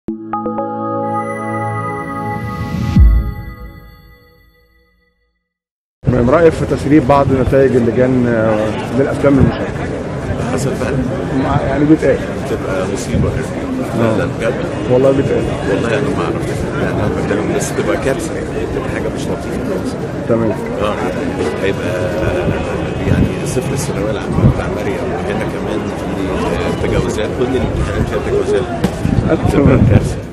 من رأيك في تسريب بعض نتائج اللجان آه، للأفلام المشاركة حصل فعلا مع- يعني بيتقال تبقى مصيبه لا لا بجد والله بيتقال والله انا ما اعرف يعني انا بتكلم بس تبقى كارثه يعني تبقى حاجه مش لطيفه خالص تمام اه هيبقى يعني صفر الثانويه العامه بتاع مريم وهنا كمان في تجاوزات كل الامتحانات فيها تجاوزات تبقى تمام كارثه